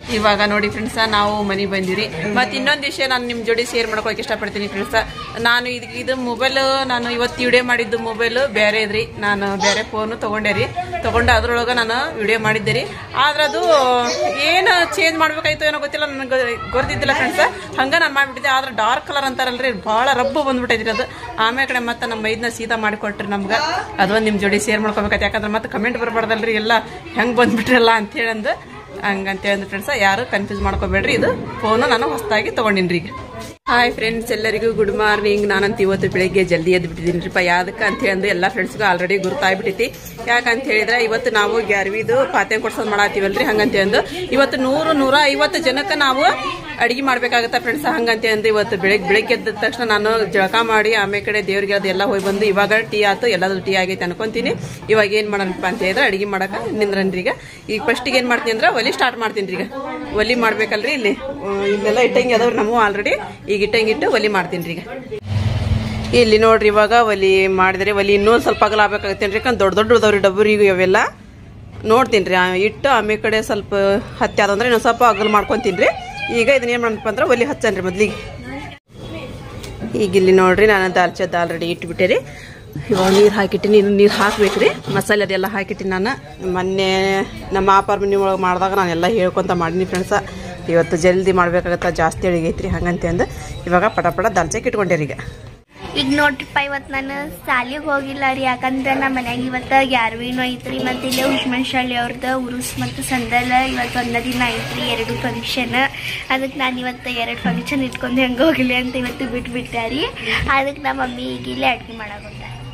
ಇವಾಗ ನೋಡಿ ಫ್ರೆಂಡ್ಸ ನಾವು ಮನೆಗೆ ಬಂದಿರಿ ಮತ್ತು ಇನ್ನೊಂದು ವಿಷಯ ನಾನು ನಿಮ್ಮ ಜೋಡಿ ಶೇರ್ ಮಾಡ್ಕೊಳಕ್ಕೆ ಇಷ್ಟಪಡ್ತೀನಿ ಫ್ರೆಂಡ್ಸ ನಾನು ಇದು ಇದು ಮೊಬೈಲ್ ನಾನು ಇವತ್ತು ವಿಡಿಯೋ ಮಾಡಿದ್ದು ಮೊಬೈಲ್ ಬೇರೆ ಇದ್ರಿ ನಾನು ಬೇರೆ ಫೋನು ತೊಗೊಂಡೆ ರೀ ತೊಗೊಂಡು ಅದ್ರೊಳಗೆ ನಾನು ವಿಡಿಯೋ ಮಾಡಿದ್ದೆ ರೀ ಆದ್ರೆ ಅದು ಏನು ಚೇಂಜ್ ಮಾಡ್ಬೇಕಾಯ್ತು ಏನೋ ಗೊತ್ತಿಲ್ಲ ನನಗೆ ಗೊತ್ತಿದ್ದಿಲ್ಲ ಫ್ರೆಂಡ್ಸ ಹಂಗೆ ನಾನು ಮಾಡಿಬಿಟ್ಟಿದ್ದೆ ಆದ್ರೆ ಡಾರ್ಕ್ ಕಲರ್ ಅಂತಾರಲ್ರಿ ಭಾಳ ರಬ್ಬು ಬಂದ್ಬಿಟ್ಟೈತ್ರಿ ಅದು ಆಮೇಲೆ ಕಡೆ ಮತ್ತೆ ನಮ್ಮ ಮೈದನ್ನ ಸೀದಾ ಮಾಡಿಕೊಟ್ರಿ ನಮ್ಗೆ ಅದೊಂದು ನಿಮ್ಮ ಜೋಡಿ ಶೇರ್ ಮಾಡ್ಕೋಬೇಕಾಯ್ತು ಯಾಕಂದ್ರೆ ಮತ್ತೆ ಕಮೆಂಟ್ ಬರಬಾರ್ದಲ್ರಿ ಎಲ್ಲ ಹೆಂಗೆ ಬಂದ್ಬಿಟ್ರಲ್ಲ ಅಂತೇಳಿ ಅಂದು ಹಂಗಂತೇಳಿ ಅಂದ್ರೆ ಫ್ರೆಂಡ್ಸ ಯಾರು ಕನ್ಫ್ಯೂಸ್ ಮಾಡ್ಕೋಬೇಡ್ರಿ ಇದು ಫೋನು ನಾನು ಹೊಸದಾಗಿ ತೊಗೊಂಡಿನ್ರಿ ಈಗ ಹಾಯ್ ಫ್ರೆಂಡ್ಸ್ ಎಲ್ಲರಿಗೂ ಗುಡ್ ಮಾರ್ನಿಂಗ್ ನಾನಂತ ಇವತ್ತು ಬೆಳಿಗ್ಗೆ ಜಲ್ದಿ ಎದ್ದು ಬಿಟ್ಟಿದ್ದೀನಿ ರೀಪ ಯಾವ್ದಕ್ಕೆ ಅಂತ ಹೇಳಿ ಎಲ್ಲ ಫ್ರೆಂಡ್ಸ್ಗೂ ಆಲ್ರೆಡಿ ಗುರುತಾಗ್ಬಿಟ್ಟೈತಿ ಯಾಕಂತ ಹೇಳಿದ್ರೆ ಇವತ್ತು ನಾವು ಗ್ಯಾರ್ವಿದು ಪಾತ್ರೆ ಕೊಡ್ಸೋದು ಮಾಡತ್ತೀವಲ್ರಿ ಹಂಗಂತ ಅಂದು ಇವತ್ತು ನೂರು ನೂರ ಐವತ್ತು ಜನಕ್ಕೆ ನಾವು ಅಡಿಗೆ ಮಾಡ್ಬೇಕಾಗತ್ತ ಫ್ರೆಂಡ್ಸ್ ಹಂಗಂತ ಅಂದು ಇವತ್ತು ಬೆಳಿಗ್ಗೆ ಬೆಳಿಗ್ಗೆ ಎದ್ದ ತಕ್ಷಣ ನಾನು ಜಳಕ ಮಾಡಿ ಆಮೇಲೆ ಕಡೆ ದೇವ್ರಿಗೆ ಅದೆಲ್ಲ ಹೋಗಿ ಬಂದು ಇವಾಗ ಟೀ ಆಯ್ತು ಎಲ್ಲದೂ ಟೀ ಆಗೈತೆ ಅನ್ಕೊಂತೀನಿ ಇವಾಗ ಏನು ಮಾಡೋಣಪ್ಪ ಅಂತ ಹೇಳಿದ್ರೆ ಅಡಿಗೆ ಮಾಡಕ್ಕೆ ನಿಂದ್ರನ್ರಿ ಈಗ ಈಗ ಫಸ್ಟಿಗೆ ಏನು ಮಾಡ್ತೀನಿ ಅಂದ್ರೆ ಒಲಿ ಸ್ಟಾರ್ಟ್ ಮಾಡ್ತೀನಿ ರೀ ಈಗ ಒಲಿ ಮಾಡ್ಬೇಕಲ್ರಿ ಇಲ್ಲಿ ಹ್ಮ್, ಇಲ್ಲೆಲ್ಲ ಇಟ್ಟಂಗೆ ಅದಾವ್ರಿ ನಮ್ಮವು ಆಲ್ರೆಡಿ ಈಗ ಇಟ್ಟಂಗಿಟ್ಟು ಒಲಿ ಮಾಡ್ತೀನಿ ರೀ ಈಗ ಇಲ್ಲಿ ನೋಡ್ರಿ ಇವಾಗ ಒಲಿ ಮಾಡಿದ್ರೆ ಒಲಿ ಇನ್ನೂ ಸ್ವಲ್ಪ ಅಗಲ ಆಗ್ಬೇಕಾಗತ್ತೇನ್ರಿ ಯಾಕಂದ್ರೆ ದೊಡ್ಡ ದೊಡ್ಡ ಅದಾವ್ರಿ ಡಬ್ಬರಿಗೂ ಅವೆಲ್ಲ ನೋಡ್ತೀನಿ ರೀ ಇಟ್ಟು ಆಮೇಲೆ ಕಡೆ ಸ್ವಲ್ಪ ಹತ್ತಿ ಆದಂದ್ರೆ ಇನ್ನೊಂದು ಸ್ವಲ್ಪ ಅಗಲ ಮಾಡ್ಕೊತೀನಿ ರೀ ಈಗ ಇದನ್ನ ಏನು ಮಾಡಪ್ಪ ಅಂದ್ರೆ ಒಲಿ ಹಚ್ಚನ್ರಿ ಮೊದ್ಲಿಗೆ ಈಗ ಇಲ್ಲಿ ನೋಡ್ರಿ ನಾನು ದಾಲ್ಚದ ಆಲ್ರೆಡಿ ಇಟ್ಬಿಟ್ಟೆ ರೀ ಇವಾಗ ನೀರು ಹಾಕಿಟ್ಟಿನಿ ಇನ್ನು ನೀರು ಹಾಕ್ಬೇಕು ರೀ ಮಸಾಲೆ ಅದೆಲ್ಲ ಹಾಕಿಟ್ಟಿನಿ ನಾನು ಮೊನ್ನೆ ನಮ್ಮ ಆಪಾರ ಮನೆ ಒಳಗೆ ಮಾಡಿದಾಗ ನಾನೆಲ್ಲ ಹೇಳ್ಕೊತ ಮಾಡೀನಿ ಫ್ರೆಂಡ್ಸ ಇವತ್ತು ಜಲ್ದಿ ಮಾಡ್ಬೇಕಾಗತ್ತ ಜಾಸ್ತಿ ಅಡಿಗೈತ್ರಿ ಹಂಗಂತೆ ಅಂದು ಇವಾಗ ಪಟ ಪಟ ದಾಲ್ಚಕ್ಕೆ ಇಟ್ಕೊಂಡೆ ರೀ ಈಗ ಈಗ ನೋಡ್ರಿಪ್ಪ ಇವತ್ತು ನಾನು ಸಾಲಿಗೆ ಹೋಗಿಲ್ಲ ರೀ ಯಾಕಂದ್ರೆ ನಮ್ಮ ಮನ್ಯಾಗ ಇವತ್ತು ಗ್ಯಾರ್ವಿನೂ ಐತ್ರಿ ಮತ್ತು ಇಲ್ಲೇ ಹುಷ್ಮನ್ ಅವ್ರದ್ದು ಉರುಸ್ ಮತ್ತು ಸಂದಲ ಇವತ್ತು ಒಂದೇ ದಿನ ಐತ್ರಿ ಎರಡು ಫಂಕ್ಷನ್ ಅದಕ್ಕೆ ನಾನು ಇವತ್ತು ಎರಡು ಫಂಕ್ಷನ್ ಇಟ್ಕೊಂಡು ಹೆಂಗೆ ಹೋಗಿಲ್ಲ ಅಂತ ಇವತ್ತು ಬಿಟ್ಬಿಟ್ಟೆ ರೀ ಅದಕ್ಕೆ ನಮ್ಮ ಮಮ್ಮಿ ಈಗ ಇಲ್ಲೇ ಅಡ್ಗೆ ಮಾಡಾಕೊಂಡ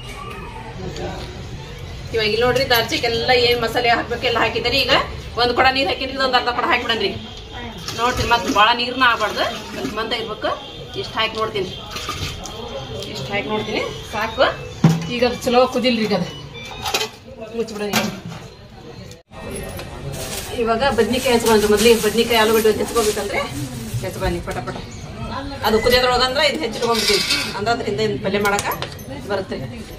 ಇವಾಗ ಇಲ್ಲಿ ನೋಡ್ರಿ ದಾಲ್ಚಿಕ್ಕೆಲ್ಲ ಏನ್ ಮಸಾಲೆ ಹಾಕ್ಬೇಕು ಎಲ್ಲ ಹಾಕಿದಾರೆ ಈಗ ಒಂದ್ ಕೊಡ ನೀರ್ ಹಾಕಿದ್ರಿ ಒಂದ್ ಅರ್ಧ ಕೊಡ ಹಾಕ್ಬಿಡನ್ರಿ ನೋಡ್ತೀನಿ ಮತ್ತೆ ಭಾಳ ನೀರ್ನ ಆಗ್ಬಾರ್ದು ಸ್ವಲ್ಪ ಮಂದ ಇರ್ಬೇಕು ಇಷ್ಟ ಹಾಕಿ ನೋಡ್ತೀನಿ ಇಷ್ಟ ಹಾಕಿ ನೋಡ್ತೀನಿ ಸಾಕು ಈಗ ಅದು ಚಲೋ ಕುದಿಲ್ರಿ ಈಗ ಅದು ಮುಚ್ಚಿಬಿಡೋದು ಈಗ ಇವಾಗ ಬದ್ನಿಕಾಯಿ ಹೆಚ್ಕೊಂಡ್ರಿ ಮೊದ್ಲಿಗೆ ಬದ್ನಿಕಾಯಿ ಆಲೂಗಡ್ಡೆ ಒಂದು ಹೆಚ್ಕೋಬೇಕಂದ್ರೆ ಹೆಚ್ಕೊಂಡಿ ಪಟ ಪಟ ಅದು ಕುದಿಯೋದ್ರೊಳಗಂದ್ರೆ ಇದು ಹೆಚ್ಚಿಟ್ಕೊಂಡ್ಬಿಡ್ತೀವಿ ಅಂದ್ರೆ ಅದರಿಂದ ಇದ್ ಪಲ್ಯ ಮಾಡಕ ಬರುತ್ತೆ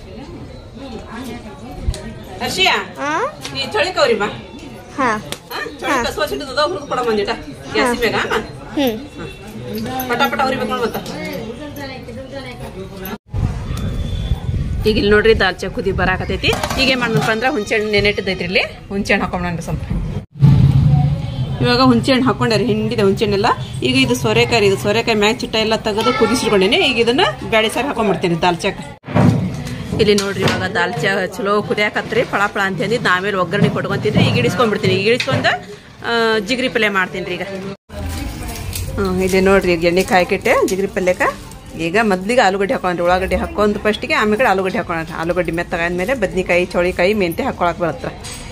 ಹರ್ಷಿಯ ಈ ಚಳಿಕವ್ರಿ ಮಾ ಹಾಂ ಚಳಿ ಕಸುವ ಸಿಟ್ಟದ ಹುರಿದು ಕೊಡ ಬಂದಿಟ ಗ್ಯಾಸಿ ಬೇಗ ಅಮ್ಮ? ಹ್ಞೂ ಪಟ ಪಟ ಹುರಿಬೇಕು ನೋಡಿ ಮತ್ತ ಈಗ ಇಲ್ಲಿ ನೋಡ್ರಿ ದಾಲ್ಚಾ ಕುದಿ ಬರಾಕತೈತಿ ಈಗ ಏನ್ ಮಾಡ್ದಪ್ಪ ಅಂದ್ರೆ ಹುಂಚೆಹಣ್ಣು ನೆನೆಟ್ಟಿದ್ದೈತ್ರಿ ಇಲ್ಲಿ ಹುಂಚೆಹಣ್ಣು ಹಾಕೊಂಡ್ರಿ ಸ್ವಲ್ಪ ಇವಾಗ ಹುಂಚೆಹಣ್ಣು ಹಾಕೊಂಡ್ರಿ ಹಿಂಡಿದೆ ಹುಂಚೆಹಣ್ಣೆಲ್ಲ ಈಗ ಇದು ಸೋರೆಕಾಯಿ ರೀ, ಇದು ಸೋರೆಕಾಯಿ ಮ್ಯಾಚ್ ಚಿಟ್ಟ ಎಲ್ಲ ತೆಗೆದು ಕುದಿಸಿಟ್ಕೊಂಡೇನಿ ಈಗ ಇದನ್ನ ಬ್ಯಾಳೆ ಸಾರು ಹಾಕೊಂಡ್ಬಿಡ್ತೀನಿ ದಾಲ್ಚಾಕ ಇಲ್ಲಿ ನೋಡ್ರಿ ಇವಾಗ ದಾಲ್ಚಾ ಚಲೋ ಕುದಿಯಾಕತ್ರಿ ಫಳ ಫಳ ಅಂತ ಅಂದಿದ್ದು ನಾವೇನು ಒಗ್ಗರಣೆ ಕೊಟ್ಕೊಂತಿದ್ರಿ ಈಗ ಇಡಿಸ್ಕೊಂಡ್ಬಿಡ್ತೀನಿ ಈಗ ಇಡಿಸ್ಕೊಂಡು ಆ, ಜಿಗ್ರಿ ಪಲ್ಯ ಮಾಡ್ತೀನಿ ರೀ ಈಗ ಹ್ಮ್, ಇಲ್ಲಿ ನೋಡ್ರಿ ಈಗ ಎಣ್ಣೆ ಕಾಯ್ಕಿಟ್ಟೆ ಜಿಗ್ರಿ ಪಲ್ಯಕ್ಕೆ ಈಗ ಮೊದ್ಲಿಗೆ ಆಲೂಗಡ್ಡೆ ಹಾಕೊಂಡ್ರಿ ಉಳ್ಳಾಗಡ್ಡೆ ಹಾಕೊಂಡು ಫಸ್ಟಿಗೆ ಆಮೇಲೆ ಕಡೆ ಆಲೂಗಡ್ಡೆ ಹಾಕೊಂಡ್ರಿ ಆಲೂಗಡ್ಡೆ ಮೆತ್ತಗಾದ್ಮೇಲೆ ಬದ್ನಿಕಾಯಿ ಚೌಳಿಕಾಯಿ ಮೆಂತೆ ಹಾಕೊಳಕ್ ಬರತ್ರ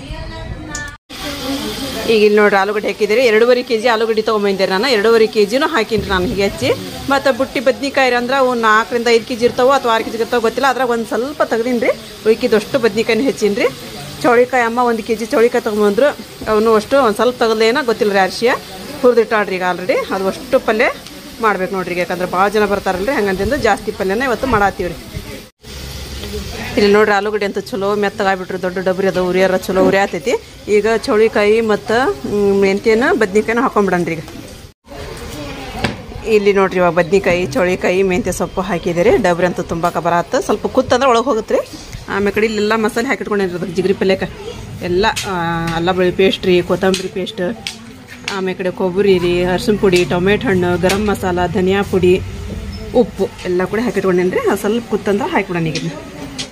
ಈಗ ಇಲ್ಲಿ ನೋಡ್ರಿ ಆಲೂಗಡ್ಡೆ ಹಾಕಿದಿರಿ ಎರಡೂವರೆ ಕೆ ಜಿ ಆಲೂಗಡ್ಡೆ ತೊಗೊಂಬಂದಿರಿ ನಾನು ಎರಡೂವರೆ ಕೆ ಜಿನೂ ಹಾಕಿನ್ರಿ ನಾನು ಹೀಗೆ ಹಚ್ಚಿ ಮತ್ತು ಬುಟ್ಟಿ ಬದ್ನಿಕಾಯಿ ಅಂದ್ರೆ ಅವು ನಾಲ್ಕರಿಂದ ಐದು ಕೆ ಜಿ ಇರ್ತಾವೆ ಅಥವಾ ಆರು ಕೆ ಜಿ ಇರ್ತಾವೆ ಗೊತ್ತಿಲ್ಲ ಅದ್ರಾಗ ಒಂದು ಸ್ವಲ್ಪ ತೆಗ್ದೀನಿ ರೀ ಉಳ್ಕಿದಷ್ಟು ಬದ್ನಿಕಾಯಿನ ಹೆಚ್ಚೀನಿ ರೀ ಚೌಳಿಕಾಯಿ ಅಮ್ಮ ಒಂದು ಕೆ ಜಿ ಚೌಳಿಕಾಯಿ ತೊಗೊಂಬಂದ್ರು ಅವನು ಅಷ್ಟು ಒಂದು ಸ್ವಲ್ಪ ತೆಗ್ದೇನೋ ಗೊತ್ತಿಲ್ಲ ರೀ ಅರ್ಶಿಯ ಹುರಿದಿಟ್ಟಾಡ್ರಿ ಈಗ ಆಲ್ರೆಡಿ ಅದು ಅಷ್ಟು ಪಲ್ಯ ಮಾಡ್ಬೇಕು ನೋಡ್ರಿ ಈಗ ಯಾಕಂದ್ರೆ ಭಾಳ ಜನ ಬರ್ತಾರಲ್ರಿ ಹಂಗಂತಂದು ಜಾಸ್ತಿ ಪಲ್ಯನ ಇವತ್ತು ಮಾಡತ್ತೀವಿ ರೀ ಇಲ್ಲಿ ನೋಡ್ರಿ ಆಲೂಗಡ್ಡೆ ಅಂತ ಚಲೋ ಮೆತ್ತಗಾಗ್ಬಿಟ್ರಿ ದೊಡ್ಡ ಡಬ್ರಿ ಅದು ಉರಿಯಾರ ಚಲೋ ಉರಿ ಆತೈತಿ ಈಗ ಚೌಳಿಕಾಯಿ ಮತ್ತು ಮೆಂತ್ಯನ ಬದ್ನಿಕಾಯಿನ ಹಾಕೊಂಡ್ಬಿಡನ್ರಿ ಈಗ ಇಲ್ಲಿ ನೋಡ್ರಿ ಇವಾಗ ಬದ್ನಿಕಾಯಿ ಚೌಳಿಕಾಯಿ ಮೆಂತ್ಯ ಸೊಪ್ಪು ಹಾಕಿದ್ದೀರಿ ಡಬ್ರಿ ಅಂತ ತುಂಬಾಕ ಬರತ್ತ ಸ್ವಲ್ಪ ಕುತ್ತಂದ್ರೆ ಒಳಗೆ ಹೋಗುತ್ತೆ ರೀ ಆಮೇಲೆ ಕಡೆ ಇಲ್ಲೆಲ್ಲ ಮಸಾಲೆ ಹಾಕಿಟ್ಕೊಂಡಿರಿ ಅದಕ್ಕೆ ಜಿಗ್ರಿ ಪಲ್ಯಕ್ಕೆ ಎಲ್ಲ ಆ, ಅಲ್ಲ ಬೆಳ್ಳಿ ಪೇಸ್ಟ್ ರೀ ಕೊತ್ತಂಬರಿ ಪೇಸ್ಟ್ ಆಮೇಲೆ ಕಡೆ ಕೊಬ್ಬರಿ ರೀ ಅರ್ಶಿನ ಪುಡಿ ಟೊಮೆಟೊ ಹಣ್ಣು ಗರಂ ಮಸಾಲ ಧನಿಯಾ ಪುಡಿ ಉಪ್ಪು ಎಲ್ಲ ಕೂಡ ಹಾಕಿಟ್ಕೊಂಡೇನಿ ರೀ ಅದು ಸ್ವಲ್ಪ ಕುತ್ತಂದ್ರೆ ಹಾಕಿಬಿಡೋಣ ಈಗ ಇದನ್ನ.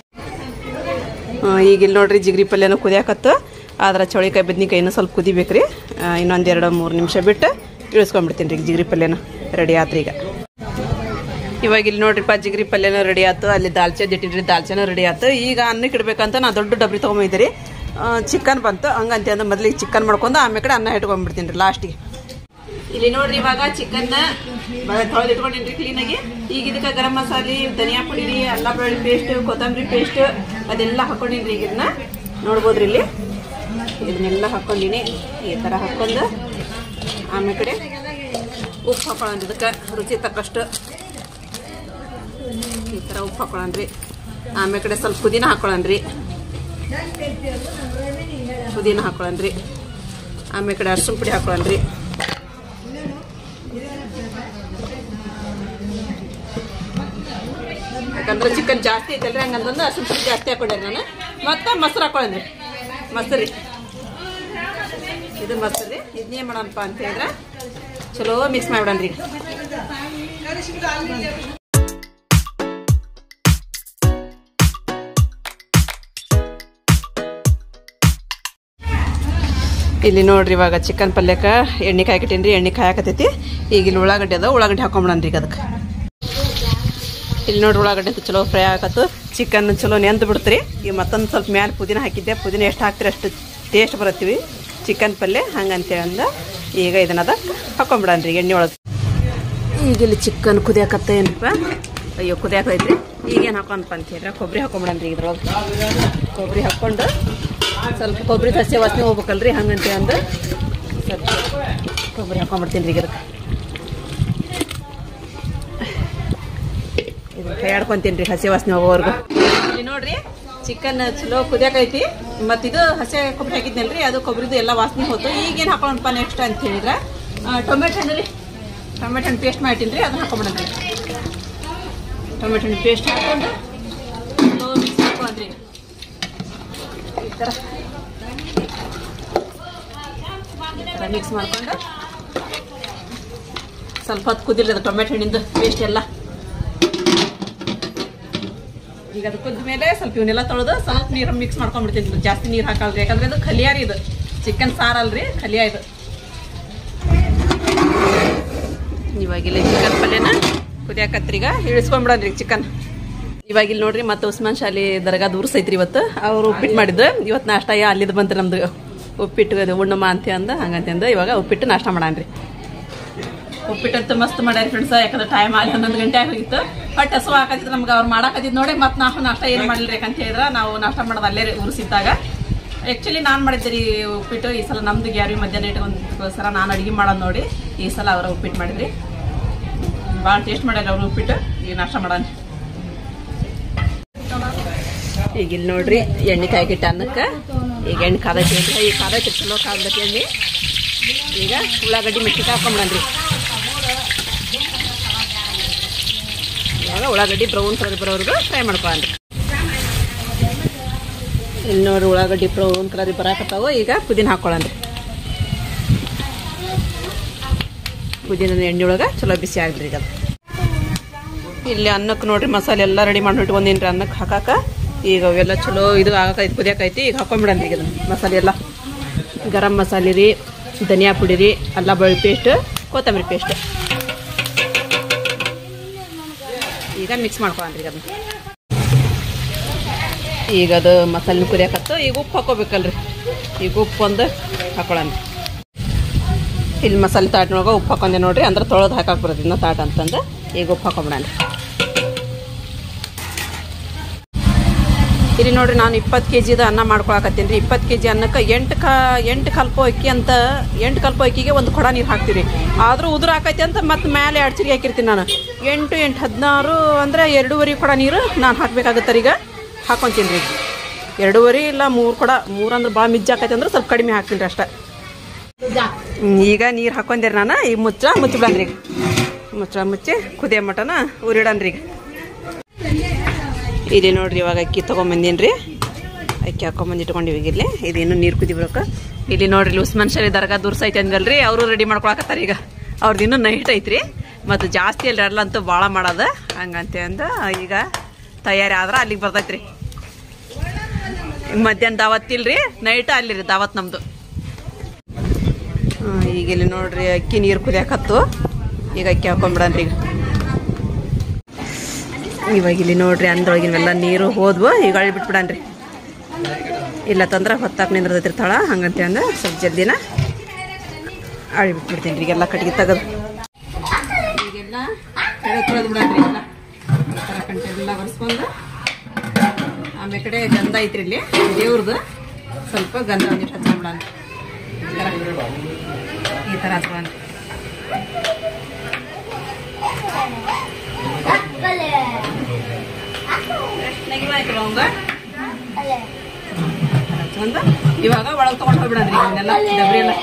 ಆ, ಈಗ ಇಲ್ಲಿ ನೋಡ್ರಿ ಜಿಗ್ರಿ ಪಲ್ಯನೂ ಕುದಿಯಾಕತ್ತು ಆದ್ರೆ ಚೌಳಿಕಾಯಿ ಬದ್ನಿಕಾಯಿನೂ ಸ್ವಲ್ಪ ಕುದಿಬೇಕು ರೀ ಇನ್ನೊಂದು ಎರಡು ಮೂರು ನಿಮಿಷ ಬಿಟ್ಟು ಇಳಿಸ್ಕೊಂಡ್ಬಿಡ್ತೀನಿ ರೀ ಈಗ ಜಿಗ್ರಿ ಪಲ್ಯನ ರೆಡಿ ಆತ್ರಿ ಈಗ ಇವಾಗ ಇಲ್ಲಿ ನೋಡ್ರಿಪ್ಪ ಜಿಗ್ರಿ ಪಲ್ಯನೂ ರೆಡಿ ಆಯ್ತು ಅಲ್ಲಿ ದಾಲ್ಚೆದ್ ಇಟ್ಟಿದ್ರಿ ದಾಲ್ಚೆನೂ ರೆಡಿ ಆಯ್ತು ಈಗ ಅನ್ನಕ್ಕೆ ಇಡ್ಬೇಕಂತ ನಾ ದೊಡ್ಡ ಡಬ್ರಿ ತೊಗೊಂಬೈದ್ರಿ ಚಿಕನ್ ಬಂತು ಹಂಗಂತ ಅಂದ್ರೆ ಮೊದಲಿಗೆ ಚಿಕನ್ ಮಾಡ್ಕೊಂಡು ಆಮೇಲೆ ಕಡೆ ಅನ್ನ ಇಟ್ಕೊಂಡ್ಬಿಡ್ತೀನಿ ರೀ ಲಾಸ್ಟಿಗೆ ಇಲ್ಲಿ ನೋಡ್ರಿ ಇವಾಗ ಚಿಕನ್ ತೊಳೆದು ಇಟ್ಕೊಂಡಿನ್ರಿ ಕ್ಲೀನಾಗಿ ಈಗ ಇದಕ್ಕೆ ಗರಂ ಮಸಾಲೆ ಧನಿಯಾ ಪುಡಿ ರೀ ಅಲ್ಲ ಬೆಳ್ಳುಳ್ಳಿ ಪೇಸ್ಟ್ ಕೊತ್ತಂಬರಿ ಪೇಸ್ಟ್ ಅದೆಲ್ಲ ಹಾಕೊಂಡಿನ್ರಿ ಈಗ ಇದನ್ನ ನೋಡ್ಬೋದ್ರಿ ಇಲ್ಲಿ ಇದನ್ನೆಲ್ಲ ಹಾಕೊಂಡಿನಿ ಈ ಥರ ಹಾಕೊಂಡು ಆಮೇಲೆ ಕಡೆ ಉಪ್ಪು ಹಾಕೊಳ್ಳೋಣ ಇದಕ್ಕೆ ರುಚಿ ತಕ್ಕಷ್ಟು ಈ ಥರ ಉಪ್ಪು ಹಾಕೊಳ್ಳೋಣ್ರಿ ಆಮೇಲೆ ಕಡೆ ಸ್ವಲ್ಪ ಪುದೀನ ಹಾಕೊಳ್ಳೋಣ್ರಿ ಪುದೀನ ಹಾಕೊಳ್ಳೋಣ್ರಿ ಆಮೇಲೆ ಕಡೆ ಅರ್ಶಿನ ಪುಡಿ ಹಾಕೊಳ್ಳೋಣ್ರಿ ಯಾಕಂದ್ರೆ ಚಿಕನ್ ಜಾಸ್ತಿ ಐತಲ್ರಿ ಹಂಗಂತಂದು ಅರ್ಶಿನ ಪುಡಿ ಜಾಸ್ತಿ ಹಾಕೊಂಡೆ ನಾನು ಮತ್ತೆ ಮೊಸರು ಹಾಕೊಂಡ್ರಿ ಮೊಸರಿ ಇದು ಮೊಸರು ಇದನ್ನೇ ಮಾಡೋಣಪ್ಪ ಅಂತ ಹೇಳಿದ್ರೆ ಚಲೋ ಮಿಕ್ಸ್ ಮಾಡ್ಬಿಡನ್ರಿ ಈಗ ಇಲ್ಲಿ ನೋಡ್ರಿ ಇವಾಗ ಚಿಕನ್ ಪಲ್ಯಕ್ಕೆ ಎಣ್ಣೆ ಕಾಯ್ಕಿಟ್ಟೀನಿ ಎಣ್ಣೆ ಕಾಯಕತ್ತೈತಿ ಈಗ ಇಲ್ಲಿ ಉಳ್ಳಾಗಡ್ಡಿ ಅದ ಉಳ್ಳಾಗಡ್ಡಿ ಹಾಕೊಂಬಿಡನ್ರಿ ಈಗ ಅದಕ್ಕೆ ಇಲ್ಲಿ ನೋಡ್ರಿ ಉಳ್ಳಾಗಡ್ಡಿ ಅಂತ ಚಲೋ ಫ್ರೈ ಆಗತ್ತು ಚಿಕನ್ ಚಲೋ ನೆಂದು ಬಿಡ್ತೀರಿ ಈಗ ಮತ್ತೊಂದು ಸ್ವಲ್ಪ ಮ್ಯಾಲೆ ಪುದೀನ ಹಾಕಿದ್ದೆ ಪುದೀನ ಎಷ್ಟು ಹಾಕ್ತೀರಿ ಅಷ್ಟು ಟೇಸ್ಟ್ ಬರತ್ತೀವಿ ಚಿಕನ್ ಪಲ್ಯ ಹಂಗಂತೇಳಿ ಅಂದ ಈಗ ಇದನ್ನ ಅದ ಹಾಕೊಂಬಿಡನ್ರಿ ಎಣ್ಣೆ ಒಳಗೆ ಈಗ ಇಲ್ಲಿ ಚಿಕನ್ ಕುದಿಯಾಕತ್ತ ಏನಪ್ಪ ಅಯ್ಯೋ ಕುದಿಯಾಕೈತ್ರಿ ಈಗೇನು ಹಾಕೊಂಡಪ್ಪ ಅಂತ ಹೇಳಿದ್ರೆ ಕೊಬ್ಬರಿ ಹಾಕೊಂಬಿಡನ್ರಿ ಇದ್ರೊಳಗೆ ಕೊಬ್ಬರಿ ಹಾಕ್ಕೊಂಡು ಸ್ವಲ್ಪ ಕೊಬ್ಬರಿ ಸಸ್ಯ ವಾಸನೆ ಹೋಗ್ಬೇಕಲ್ರಿ ಹಂಗಂತ ಅಂದು ಸ್ವಲ್ಪ ಕೊಬ್ಬರಿ ಹಾಕೊಂಡ್ಬಿಡ್ತೀನಿ ರೀ ಇದಕ್ಕೆ ಇದನ್ನ ಕೈ ಆಡ್ಕೊಂತೀನಿ ರೀ ಹಸಿ ವಾಸನೆ ಹೋಗೋವರೆಗೂ ಇಲ್ಲಿ ನೋಡ್ರಿ ಚಿಕನ್ ಚಲೋ ಕುದಿಯಾಕೈತಿ ಮತ್ತು ಇದು ಹಸಿ ಕೊಬ್ಬರಿ ಹಾಕಿದ್ನಲ್ರಿ ಅದು ಕೊಬ್ಬರಿದು ಎಲ್ಲ ವಾಸನೆ ಹೋತು ಈಗೇನು ಹಾಕೊಂಡಪ್ಪ ನೆಕ್ಸ್ಟ್ ಅಂತ ಹೇಳಿದ್ರೆ ಟೊಮೆಟೊ ಹಣ್ಣು ರೀ ಟೊಮೆಟೊ ಹಣ್ಣು ಪೇಸ್ಟ್ ಮಾಡಿಟ್ಟಿನಿ ರೀ ಅದನ್ನ ಹಾಕೊಂಬಿಡಂದ್ರಿ ಟೊಮೆಟೊ ಹಣ್ಣು ಪೇಸ್ಟ್ ಹಾಕೊಂಡು ಚಲೋ ಮಿಕ್ಸ್ ಹಾಕೊಂಡ್ರಿ ಈ ಥರ ಈ ಥರ ಮಿಕ್ಸ್ ಮಾಡ್ಕೊಂಡು ಸ್ವಲ್ಪ ಹೊತ್ತು ಕುದಿರ್ಲಿ ಅದು ಟೊಮೆಟೊ ಹಣ್ಣಿಂದು ಪೇಸ್ಟ್ ಎಲ್ಲ ಈಗ ಅದು ಕುದ್ದ ಮೇಲೆ ಸ್ವಲ್ಪ ಇವನ್ನೆಲ್ಲ ತೊಳೆದು ಸ್ವಲ್ಪ ನೀರು ಮಿಕ್ಸ್ ಮಾಡ್ಕೊಂಡ್ಬಿಡ್ತೀನಿ ಜಾಸ್ತಿ ನೀರು ಹಾಕಲ್ರಿ ಯಾಕಂದ್ರೆ ಇದು ಖಲಿಯಾರಿ ಇದು ಚಿಕನ್ ಸಾರಲ್ರಿ ಖಲಿಯ ಇದು ಇವಾಗ ಇಲ್ಲಿ ಚಿಕನ್ ಪಲ್ಯನ ಕುದಿಯಾಕತ್ರೀಗ ಇಳಿಸ್ಕೊಂಡ್ಬಿಡನ್ರಿ ಚಿಕನ್ ಇವಾಗ ಇಲ್ಲಿ ನೋಡ್ರಿ ಮತ್ತೆ ಉಸ್ಮಾನ್ ಶಾಲಿ ದರ್ಗಾದ ಉರ್ಸ್ ಐತ್ರಿ ಇವತ್ತು ಅವ್ರು ಉಪ್ಪಿಟ್ಟು ಮಾಡಿದ್ದು ಇವತ್ತು ನಾಷ್ಟ ಯಾ ಅಲ್ಲಿದ್ದು ಬಂತು ನಮ್ದು ಉಪ್ಪಿಟ್ಟು ಅದು ಉಣ್ಣಮ್ಮ ಅಂತ ಅಂದ ಹಂಗಂತ ಅಂದ ಇವಾಗ ಉಪ್ಪಿಟ್ಟು ನಾಷ್ಟ ಮಾಡಾನ್ರಿ ಉಪ್ಪಿಟ್ಟಂತೂ ಮಸ್ತ್ ಮಾಡ್ಯಾರ ಫ್ರೆಂಡ್ಸ್ ಯಾಕಂದ್ರೆ ಟೈಮ್ ಆಗಿ ಹನ್ನೊಂದು ಗಂಟೆ ಆಗಿತ್ತು ಬಟ್ ಹಸು ಹಾಕತ್ತಿದ್ದು ನಮ್ಗೆ ಅವ್ರು ಮಾಡಾಕತ್ತಿದ್ ನೋಡಿ ಮತ್ತೆ ನಾವು ನಾಷ್ಟ ಏನು ಮಾಡಿಲ್ರಿ ಅಂತ ಹೇಳಿದ್ರೆ ನಾವು ನಾಷ್ಟ ಮಾಡೋದು ಅಲ್ಲೇ ಉರ್ಸಿದ್ದಾಗ ಆ್ಯಕ್ಚುಲಿ ನಾನು ಮಾಡಿದ್ದೆ ರೀ ಉಪ್ಪಿಟ್ಟು ಈ ಸಲ ನಮ್ದು ಗ್ಯಾರಿ ಮಧ್ಯಾಹ್ನ ಇಟ್ಕೊಂಡ್ಗೋಸ್ಕರ ನಾನು ಅಡುಗೆ ಮಾಡೋದು ನೋಡಿ ಈ ಸಲ ಅವ್ರ ಉಪ್ಪಿಟ್ಟು ಮಾಡಿದ್ರಿ ಭಾಳ ಟೇಸ್ಟ್ ಮಾಡ್ಯಾರ ಅವ್ರು ಉಪ್ಪಿಟ್ಟು ಈಗ ನಾಷ್ಟ ಮಾಡೋಣ ಈಗ ಇಲ್ಲಿ ನೋಡ್ರಿ ಎಣ್ಣೆ ಕಾಯ್ಕಿಟ್ಟ ಅನ್ನಕ್ಕೆ ಈಗ ಎಣ್ಣೆ ಕಾದೈತಿ ಅಂದ್ರೆ ಈಗ ಕಾದೈತಿ ಚಲೋ ಕಾದ್ಲಕ್ಕೆ ಎಣ್ಣೆ ಈಗ ಉಳ್ಳಾಗಡ್ಡಿ ಮೆಣಸಿನ್ಕಾಯಿ ಹಾಕೊಂಬಿಡನ್ರಿ ಇವಾಗ ಉಳ್ಳಾಗಡ್ಡಿ ಬ್ರೌನ್ ಕಲರ್ ಬರೋವರೆಗೂ ಫ್ರೈ ಮಾಡ್ಕೊಂಡ್ರಿ ಇಲ್ಲಿ ನೋಡ್ರಿ ಉಳ್ಳಾಗಡ್ಡಿ ಬ್ರೌನ್ ಕಲರ್ ಬರಾಕತ್ತಾವ ಈಗ ಪುದೀನ ಹಾಕೊಳ್ಳನ್ರಿ ಪುದೀನ ಎಣ್ಣೆ ಒಳಗೆ ಚಲೋ ಬಿಸಿ ಆಗ್ರಿ ಈಗ ಅದು ಇಲ್ಲಿ ಅನ್ನಕ್ಕೆ ನೋಡ್ರಿ ಮಸಾಲೆ ಎಲ್ಲ ರೆಡಿ ಮಾಡಿ ಇಟ್ಕೊಂಡೀನಿ ರೀ ಅನ್ನಕ್ಕೆ ಹಾಕಾಕ ಈಗ ಅವೆಲ್ಲ ಚಲೋ ಇದು ಆಗಕೈತಿ ಕುದಿಯಾಕೈತಿ ಈಗ ಹಾಕೊಂಡ್ಬಿಡನ್ರಿ ಈಗ ಅದನ್ನ ಮಸಾಲೆ ಎಲ್ಲ ಗರಂ ಮಸಾಲೆ ರೀ ಧನಿಯಾ ಪುಡಿ ರೀ ಅಲ್ಲ ಬೆಳ್ಳುಳ್ಳಿ ಪೇಸ್ಟ್ ಕೊತ್ತಂಬರಿ ಪೇಸ್ಟ್ ಈಗ ಮಿಕ್ಸ್ ಮಾಡ್ಕೊಳನ್ರಿ ಈಗ ಅದನ್ನ ಈಗ ಅದು ಮಸಾಲೆ ಕುದಿಯಾಕತ್ತು ಈಗ ಉಪ್ಪು ಹಾಕೋಬೇಕಲ್ರಿ ಈಗ ಉಪ್ಪು ಒಂದು ಹಾಕೊಳ್ಳೋಣ ಇಲ್ಲಿ ಮಸಾಲೆ ತಾಟ್ನೊಳಗೆ ಉಪ್ಪು ಹಾಕೊಂಡೆ ನೋಡ್ರಿ ಅಂದ್ರೆ ತೊಳೆದು ಹಾಕಕ್ಕೆ ಬರೋದು ಇನ್ನ ತಾಟ್ ಅಂತಂದು ಈಗ ಉಪ್ಪು ಹಾಕೊಂಬಿಡಣ ಇಲ್ಲಿ ನೋಡ್ರಿ ನಾನು ಇಪ್ಪತ್ತು ಕೆ ಜಿದು ಅನ್ನ ಮಾಡ್ಕೊಳಕತ್ತೀನಿ ರೀ ಇಪ್ಪತ್ತು ಕೆ ಜಿ ಅನ್ನಕ್ಕೆ ಎಂಟು ಕಾ ಎಂಟು ಕಲ್ಪು ಅಕ್ಕಿ ಅಂತ ಎಂಟು ಕಲ್ಪು ಅಕ್ಕಿಗೆ ಒಂದು ಕೊಡ ನೀರು ಹಾಕ್ತೀವಿ ಆದರೂ ಉದುರು ಹಾಕೈತಿ ಅಂತ ಮತ್ತೆ ಮೇಲೆ ಎರಡು ಚಿರಿಗೆ ಹಾಕಿರ್ತೀನಿ ನಾನು ಎಂಟು ಎಂಟು ಹದಿನಾರು ಅಂದರೆ ಎರಡೂವರೆ ಕೊಡ ನೀರು ನಾನು ಹಾಕ್ಬೇಕಾಗತ್ತೆ ಈಗ ಹಾಕೊತೀನಿ ರೀ ಎರಡೂವರೆ ಇಲ್ಲ ಮೂರು ಕೊಡ ಮೂರು ಅಂದ್ರೆ ಭಾಳ ಮಿಜ್ಜು ಹಾಕೈತಿ ಅಂದ್ರೆ ಸ್ವಲ್ಪ ಕಡಿಮೆ ಹಾಕ್ತೀನಿ ರೀ ಅಷ್ಟೇ ಹ್ಮ್, ಈಗ ನೀರು ಹಾಕೊಂಡೇರಿ ನಾನು ಈಗ ಮುಚ್ಚ ಮುಚ್ಚಿಬಿಡನ್ರಿ ಈಗ ಮುಚ್ಚ ಮುಚ್ಚಿ ಕುದಿಯೋ ಮಟನ ಉರಿಡನ್ರಿ ಈಗ ಇಲ್ಲಿ ನೋಡ್ರಿ ಇವಾಗ ಅಕ್ಕಿ ತೊಗೊಂಬಂದೀನಿ ರೀ ಅಕ್ಕಿ ಹಾಕೊಂಬಂದು ಇಟ್ಕೊಂಡಿವಿ ಈಗ ಇಲ್ಲಿ ಇದು ಇನ್ನೂ ನೀರು ಕುದಿಬೇಕು ಇಲ್ಲಿ ನೋಡ್ರಿ ಇಲ್ಲಿ ಉಸ್ಮಾನ್ ಶಾಲಿ ದರ್ಗಾ ದುರ್ಸ್ ಐತೆ ಅಂದಲ್ರಿ ಅವರು ರೆಡಿ ಮಾಡ್ಕೊಳಕತ್ತಾರ ಈಗ ಅವ್ರದ್ದು ಇನ್ನೂ ನೈಟ್ ಐತ್ರಿ ಮತ್ತು ಜಾಸ್ತಿ ಅಲ್ಲಿ ಅಂತೂ ಭಾಳ ಮಾಡೋದು ಹಂಗಂತೆ ಅಂದ ಈಗ ತಯಾರಿ ಆದ್ರೆ ಅಲ್ಲಿಗೆ ಬರ್ತೈತ್ರಿ ಮಧ್ಯಾಹ್ನ ದಾವತ್ ಇಲ್ರಿ ನೈಟ್ ಅಲ್ಲಿ ರೀ ದಾವತ್ ನಮ್ದು ಹ್ಮ್, ಈಗ ಇಲ್ಲಿ ನೋಡ್ರಿ ಅಕ್ಕಿ ನೀರು ಕುದಿಯಾಕತ್ತು ಈಗ ಅಕ್ಕಿ ಹಾಕೊಂಡ್ಬಿಡನ್ರಿ ಈಗ ಇವಾಗ ಇಲ್ಲಿ ನೋಡ್ರಿ ಅಂದ್ರೊಳಗಿನೆಲ್ಲ ನೀರು ಹೋದ್ವು ಈಗ ಅಳಿ ಬಿಟ್ಬಿಡನ್ರಿ ಇಲ್ಲ ತಂದ್ರೆ ಹೊತ್ತಾಕ ನಿಂದ್ರದೈತಿರ್ತಾಳ ಹಂಗಂತೆ ಅಂದ ಸ್ವಲ್ಪ ಜಲ್ದಿನ ಅಳಿ ಬಿಟ್ಬಿಡ್ತೀನಿ ರೀ ಈಗೆಲ್ಲ ಕಟ್ಟಿಗೆ ತೆಗೆದು ಈಗೆಲ್ಲ ಕಡೆ ತೊಳೆದು ಬಿಡನ್ರಿ ಎಲ್ಲ ಥರ ಕಂಟೆ ಎಲ್ಲ ಒರೆಸ್ಕೊಂಡು ಆಮೇಲೆ ಕಡೆ ಗಂಧ ಐತ್ರಿ ಇಲ್ಲಿ ದೇವ್ರದ್ದು ಸ್ವಲ್ಪ ಗಂಧ ಒಂದಿಟ್ಟು ಹಚ್ಕೊಂಡ್ಬಿಡಣ ಈ ಥರ ಹಚ್ಕೊಂಡ್ ಹಚ್ಕೊಂಡು ಇವಾಗ ಒಳಗೆ ತಗೊಂಡು ಹೋಗ್ಬಿಡನ್ರಿ ಇವನ್ನೆಲ್ಲ ಡಬ್ರಿ ಎಲ್ಲ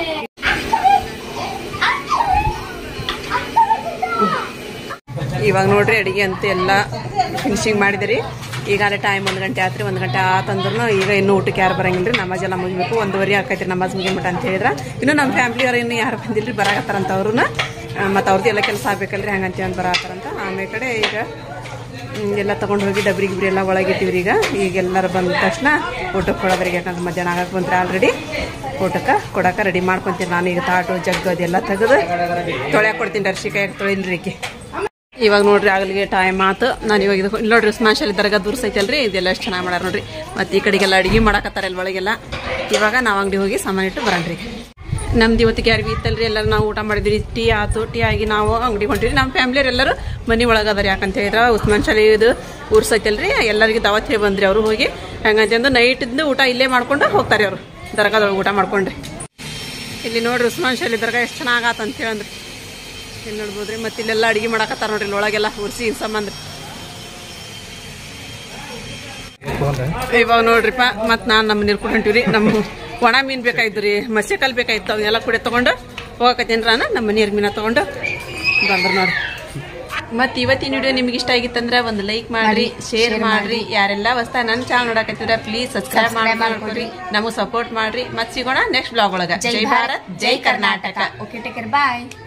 ಇವಾಗ ನೋಡ್ರಿ ಅಡಿಗೆ ಅಂತ ಎಲ್ಲ ಫಿನಿಶಿಂಗ್ ಮಾಡಿದಿರಿ ಈಗಾಗಲೇ ಟೈಮ್ ಒಂದು ಗಂಟೆ ಆತ್ರಿ ಒಂದು ಗಂಟೆ ಆತಂದ್ರೂ ಈಗ ಇನ್ನೂ ಊಟಕ್ಕೆ ಯಾರು ಬರಂಗಿಲ್ಲ ರೀ ನಮಾಜ್ ಎಲ್ಲ ಮುಗಿಬೇಕು ಒಂದೂವರೆ ಆಕೈತಿ ನಮಾಜ್ ಮುಗಿಬಿಟ್ಟು ಅಂತ ಹೇಳಿದ್ರ ಇನ್ನು ನಮ್ಮ ಫ್ಯಾಮಿಲಿಯವ್ರು ಇನ್ನು ಯಾರು ಬಂದಿಲ್ಲ ರೀ ಬರಾಕತ್ತಾರಂತ ಅವ್ರೂ ಮತ್ತು ಅವ್ರದ್ದು ಎಲ್ಲ ಕೆಲಸ ಆಗ್ಬೇಕಲ್ರಿ ಹಂಗಂತ ಅಂತ ಬರಾತಾರಂತ ಆಮೇಲೆ ಕಡೆ ಈಗ ಹ್ಮ್, ಎಲ್ಲ ತಗೊಂಡು ಹೋಗಿ ಡಬ್ರಿ ಗಿಬ್ರಿ ಎಲ್ಲ ಒಳಗಿಟ್ಟಿವ್ರಿ ಈಗ ಈಗ ಎಲ್ಲರೂ ಬಂದ ತಕ್ಷಣ ಊಟಕ್ಕೆ ಕೊಡೋದ್ರಿಗೆ ಯಾಕಂದ್ರೆ ಮಧ್ಯಾಹ್ನ ಆಗಕ್ಕೆ ಬಂದ್ರೆ ಆಲ್ರೆಡಿ ಊಟಕ್ಕೆ ಕೊಡಕ್ಕೆ ರೆಡಿ ಮಾಡ್ಕೊತೀನಿ ನಾನು ಈಗ ತಾಟು ಜಗ್ಗು ಅದೆಲ್ಲ ತೆಗೆದು ತೊಳ್ಯಾಕೆ ಕೊಡ್ತೀನಿ ಅರ್ಶಿ ಕೈ ತೊಳಿಲ್ರಿ ಈಕೆ ಇವಾಗ ನೋಡ್ರಿ ಆಗಲಿಗೆ ಟೈಮ್ ಆತು ನಾನು ಇವಾಗ ಇದು ಇಲ್ಲಿ ನೋಡ್ರಿ ಸ್ಮಾಶಲ್ಲಿ ದರ್ಗಾ ದೂರ ಸೈತಲ್ರಿ ಇದೆಲ್ಲ ಎಷ್ಟು ಚೆನ್ನಾಗಿ ಮಾಡ್ಯಾರ ನೋಡ್ರಿ ಮತ್ತು ಈ ಕಡೆಗೆಲ್ಲ ಅಡುಗೆ ಮಾಡಕತ್ತಾರ ಇಲ್ಲಿ ಒಳಗೆಲ್ಲ ಇವಾಗ ನಾವು ಅಂಗಡಿ ಹೋಗಿ ಸಾಮಾನು ಇಟ್ಟು ಬರೋಣ್ರಿ ನಮ್ದು ಇವತ್ತಿಗೆ ಯಾರು ಇತ್ತಲ್ರಿ ಎಲ್ಲರೂ ನಾವು ಊಟ ಮಾಡಿದ್ವಿ ಟೀ ಆತು ಟೀ ಆಗಿ ನಾವು ಅಂಗಡಿ ಹೊಂಟಿವಿ ನಮ್ಮ ಫ್ಯಾಮಿಲಿಯವ್ರು ಎಲ್ಲರೂ ಮನೆ ಒಳಗೆ ಅದಾರ ಯಾಕಂತ ಹೇಳಿದ್ರೆ ಉಸ್ಮಾನ್ ಶಾಲೆ ಇದು ಊರ್ ಸೈತಲ್ರಿ ಎಲ್ಲರಿಗೆ ದಾವತ್ ಹೇಳಿ ಬಂದ್ರಿ ಅವರು ಹೋಗಿ ಹಂಗಂತಂದು ನೈಟಿಂದು ಊಟ ಇಲ್ಲೇ ಮಾಡ್ಕೊಂಡು ಹೋಗ್ತಾರೆ ಅವರು ದರ್ಗಾದೊಳಗೆ ಊಟ ಮಾಡ್ಕೊಂಡ್ರಿ ಇಲ್ಲಿ ನೋಡ್ರಿ ಉಸ್ಮಾನ್ ಶಾಲೆ ದರ್ಗಾ ಎಷ್ಟು ಚೆನ್ನಾಗಾತ ಅಂತ ಹೇಳಂದ್ರಿ ಇಲ್ಲಿ ನೋಡ್ಬೋದ್ರಿ ಮತ್ತೆ ಇಲ್ಲೆಲ್ಲ ಅಡಿಗೆ ಮಾಡಕತ್ತಾರ ನೋಡ್ರಿ ಇಲ್ಲಿ ಒಳಗೆಲ್ಲ ಉರ್ಸಿ ಸಂಬಂಧ ಇವಾಗ ನೋಡ್ರಿಪ್ಪ ಮತ್ತೆ ನಾನು ನಮ್ಮ ನೀರು ಹೊಂಟಿವ್ರಿ ನಮ್ಮ ಒಣ ಮೀನು ಬೇಕಾಯ್ತು ರೀ ಮತ್ಸ್ಯಕಲ್ ಬೇಕಾಯ್ತು ಅವನ್ನೆಲ್ಲ ಕೂಡ ತಗೊಂಡು ಹೋಗಕತ್ತೀನಿ ನಾನು ನಮ್ಮ ನೀರು ಮೀನ ತಗೊಂಡು ಬಂದ್ರು ನೋಡ್ರಿ ಮತ್ತೆ ಇವತ್ತಿನ ವಿಡಿಯೋ ನಿಮ್ಗೆ ಇಷ್ಟ ಆಗಿತ್ತಂದ್ರೆ ಒಂದು ಲೈಕ್ ಮಾಡ್ರಿ ಶೇರ್ ಮಾಡ್ರಿ ಯಾರೆಲ್ಲ ಹೊಸ್ತಾ ನನ್ನ ಚಾನಲ್ ನೋಡಕತ್ತಿದ್ರ ಪ್ಲೀಸ್ ಸಬ್ಸ್ಕ್ರೈಬ್ ಮಾಡ್ಕೊಳ್ರಿ ನಮಗೆ ಸಪೋರ್ಟ್ ಮಾಡ್ರಿ ಮತ್ತೆ ಸಿಗೋಣ ನೆಕ್ಸ್ಟ್ ಬ್ಲಾಗ್ ಒಳಗ ಜೈ ಭಾರತ್ ಜೈ ಕರ್ನಾಟಕ ಓಕೆ ಟೇಕ್ ಕೇರ್ ಬಾಯ್